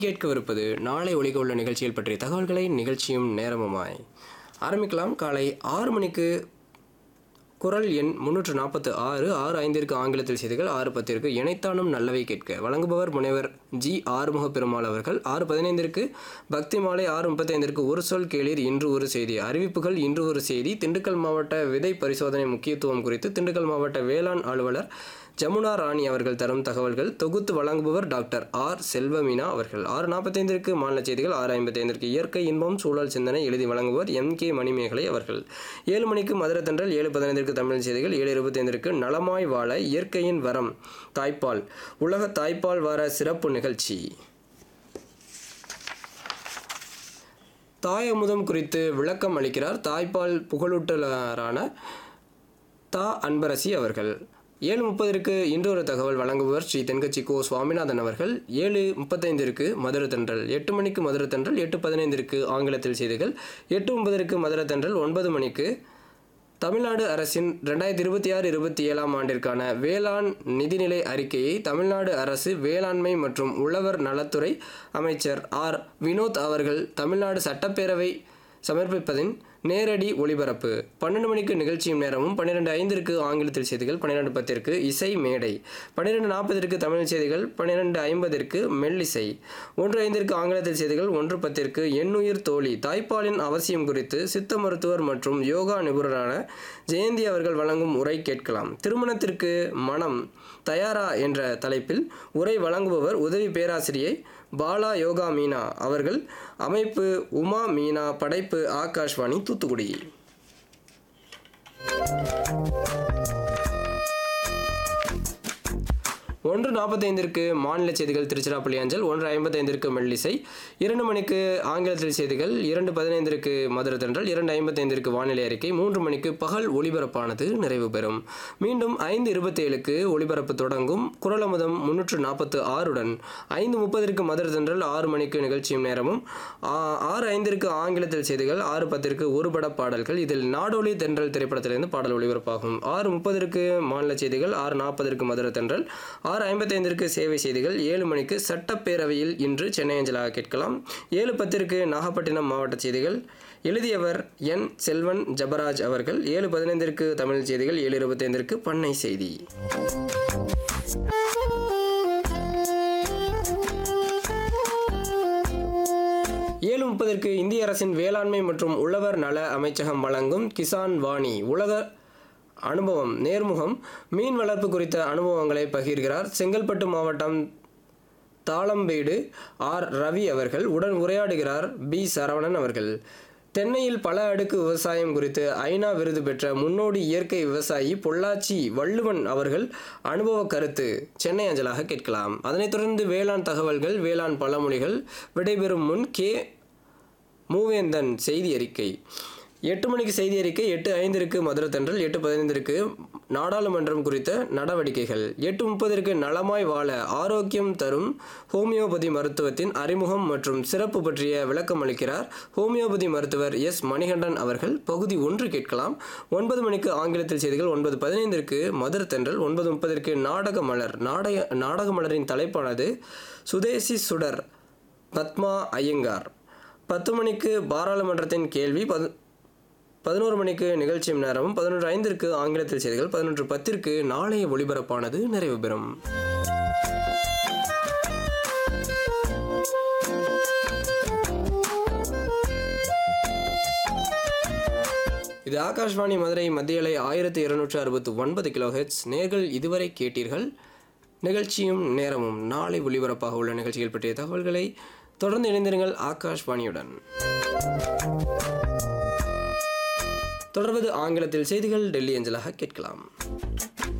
கேட்கவிருப்பது நாளை ஒலிக்க உள்ள நிகழ்ச்சிகள் பற்றிய தகவல்களை நிகழ்ச்சியும் நேரமுமாய் ஆரம்பிக்கலாம் காலை ஆறு மணிக்கு குரல் எண் முன்னூற்று நாற்பத்து ஆறு ஆறு ஐந்திற்கு ஆங்கிலத்தில் செய்திகள் ஆறு பத்திற்கு இணைத்தானும் நல்லவை கேட்க வழங்குபவர் முனைவர் ஜி ஆறுமுக பெருமாள் அவர்கள் ஆறு பதினைந்திற்கு பக்தி மாலை ஆறு முப்பத்தைந்திற்கு ஒரு சொல் கேளீர் இன்று ஒரு செய்தி அறிவிப்புகள் இன்று ஒரு செய்தி திண்டுக்கல் மாவட்ட விதை பரிசோதனை முக்கியத்துவம் குறித்து திண்டுக்கல் மாவட்ட வேளாண் அலுவலர் ஜமுனா ராணி அவர்கள் தரும் தகவல்கள் தொகுத்து வழங்குபவர் டாக்டர் ஆர் செல்வமீனா அவர்கள் ஆறு நாற்பத்தைந்திற்கு மாநில செய்திகள் ஆறு ஐம்பத்தைந்திற்கு இயற்கை இன்பம் சூழல் சிந்தனை எழுதி வழங்குபவர் எம் கே மணிமேகலை அவர்கள் ஏழு மணிக்கு மதுரை தென்றல் ஏழு பதினைந்திற்கு தமிழ் செய்திகள் ஏழு இருபத்தைந்திற்கு நலமாய் வாழ இயற்கையின் வரம் தாய்ப்பால் உலக தாய்ப்பால் வார சிறப்பு நிகழ்ச்சி தாய் அமுதம் குறித்து விளக்கம் அளிக்கிறார் தாய்ப்பால் புகழூட்டலரான தா அன்பரசி அவர்கள் ஏழு முப்பதற்கு இன்றொரு தகவல் வழங்குபவர் ஸ்ரீ தென்கட்சி கோ சுவாமிநாதன் அவர்கள் ஏழு முப்பத்தைந்திற்கு மதுரை தென்றல் எட்டு மணிக்கு மதுரை தென்றல் எட்டு பதினைந்திற்கு ஆங்கிலத்தில் செய்திகள் எட்டு ஒன்பதற்கு மதுரை தென்றல் ஒன்பது மணிக்கு தமிழ்நாடு அரசின் ரெண்டாயிரத்தி இருபத்தி ஆறு இருபத்தி ஏழாம் ஆண்டிற்கான வேளாண் நிதிநிலை அறிக்கையை தமிழ்நாடு அரசு வேளாண்மை மற்றும் உழவர் நலத்துறை அமைச்சர் ஆர் வினோத் அவர்கள் தமிழ்நாடு சட்டப்பேரவை சமர்ப்பிப்பதின் நேரடி ஒளிபரப்பு பன்னெண்டு மணிக்கு நிகழ்ச்சியும் நேரமும் பன்னிரெண்டு ஐந்திற்கு ஆங்கிலத்தில் செய்திகள் பன்னிரெண்டு பத்திற்கு இசை மேடை பன்னிரெண்டு நாற்பதற்கு தமிழ் செய்திகள் பன்னிரெண்டு ஐம்பதற்கு மெல்லிசை ஒன்று ஐந்திற்கு ஆங்கிலத்தில் செய்திகள் ஒன்று பத்திற்கு எண்ணுயிர் தோழி தாய்ப்பாலின் அவசியம் குறித்து சித்த மருத்துவர் மற்றும் யோகா நிபுணரான ஜெயந்தி அவர்கள் வழங்கும் உரை கேட்கலாம் திருமணத்திற்கு மனம் தயாரா என்ற தலைப்பில் உரை வழங்குபவர் உதவி பேராசிரியை பாலா யோகா மீனா அவர்கள் அமைப்பு உமா மீனா படைப்பு ஆகாஷ்வாணி தூத்துக்குடி ஒன்று நாற்பத்தைந்திற்கு மாநில செய்திகள் திருச்சிராப்பள்ளி அஞ்சல் ஒன்று ஐம்பத்தைந்திற்கு மெல்லிசை இரண்டு மணிக்கு ஆங்கிலத்தில் செய்திகள் இரண்டு பதினைந்திற்கு மதுரை தென்றல் இரண்டு ஐம்பத்தைந்திற்கு வானிலை அறிக்கை மூன்று மணிக்கு பகல் ஒளிபரப்பானது நிறைவு பெறும் மீண்டும் ஐந்து இருபத்தேழுக்கு ஒளிபரப்பு தொடங்கும் குரலமுதம் முன்னூற்று நாற்பத்து ஆறுடன் ஐந்து முப்பதற்கு மதுரை தென்றல் ஆறு மணிக்கு நிகழ்ச்சியும் நேரமும் ஆ- ஆறு ஐந்திற்கு ஆங்கிலத்தில் செய்திகள் ஆறு பத்திற்கு ஒரு பட பாடல்கள் இதில் நாடோழி தென்றல் திரைப்படத்திலிருந்து பாடல் ஒளிபரப்பாகும் ஆறு முப்பதற்கு மாநில செய்திகள் ஆறு நாற்பதற்கு மதுரை தென்றல் ஆறு ஐம்பத்தைந்திற்கு சேவை செய்திகள் ஏழு மணிக்கு சட்டப்பேரவையில் இன்று சென்னை அஞ்சலாக கேட்கலாம் ஏழு பத்திற்கு நாகப்பட்டினம் மாவட்ட செய்திகள் எழுதியவர் என் செல்வன் ஜபராஜ் அவர்கள் ஏழு பதினைந்திற்கு தமிழ் செய்திகள் ஏழு இருபத்தைந்திற்கு பண்ணை செய்தி ஏழு முப்பதற்கு இந்திய அரசின் வேளாண்மை மற்றும் உழவர் நல அமைச்சகம் வழங்கும் கிசான் வாணி உலக அனுபவம் நேர்முகம் மீன் வளர்ப்பு குறித்த அனுபவங்களை பகிர்கிறார் செங்கல்பட்டு மாவட்டம் தாளம்பேடு ஆர் ரவி அவர்கள் உடன் உரையாடுகிறார் பி சரவணன் அவர்கள் தென்னையில் பல அடுக்கு விவசாயம் குறித்து ஐநா விருது பெற்ற முன்னோடி இயற்கை விவசாயி பொள்ளாச்சி வள்ளுவன் அவர்கள் அனுபவ கருத்து சென்னை அஞ்சலாக கேட்கலாம் அதனைத் தொடர்ந்து வேளாண் தகவல்கள் வேளாண் பழமொழிகள் விடைபெறும் முன் கே மூவேந்தன் செய்தி அறிக்கை எட்டு மணிக்கு செய்தி அறிக்கை எட்டு ஐந்திற்கு மதுரை தென்றல் எட்டு பதினைந்திற்கு நாடாளுமன்றம் குறித்த நடவடிக்கைகள் எட்டு முப்பதற்கு நலமாய் வாழ ஆரோக்கியம் தரும் ஹோமியோபதி மருத்துவத்தின் அறிமுகம் மற்றும் சிறப்பு பற்றிய விளக்கம் அளிக்கிறார் ஹோமியோபதி மருத்துவர் எஸ் மணிகண்டன் அவர்கள் பகுதி ஒன்று கேட்கலாம் ஒன்பது மணிக்கு ஆங்கிலத்தில் செய்திகள் ஒன்பது பதினைந்திற்கு மதுரை தென்றல் ஒன்பது முப்பதற்கு நாடக மலர் நாடக நாடக மலரின் தலைப்பானது சுதேசி சுடர் பத்மா ஐயங்கார் பத்து மணிக்கு பாராளுமன்றத்தின் கேள்வி பது பதினோரு மணிக்கு நிகழ்ச்சியும் நேரமும் பதினொன்று ஐந்திற்கு ஆங்கிலத்தில் செய்திகள் பதினொன்று பத்திற்கு நாளைய ஒளிபரப்பானது நிறைவு பெறும் இது ஆகாஷ்வாணி மதுரை மத்திய அலை ஆயிரத்தி இருநூற்று அறுபத்து ஒன்பது கிலோ ஹெட்ஸ் நேர்கள் இதுவரை கேட்டீர்கள் நிகழ்ச்சியும் நேரமும் நாளை ஒளிபரப்பாக உள்ள நிகழ்ச்சிகள் பற்றிய தகவல்களை தொடர்ந்து இணைந்திருங்கள் ஆகாஷ்வாணியுடன் தொடர்வது ஆங்கிலத்தில் செய்திகள் டெல்லி அஞ்சலாக கேட்கலாம்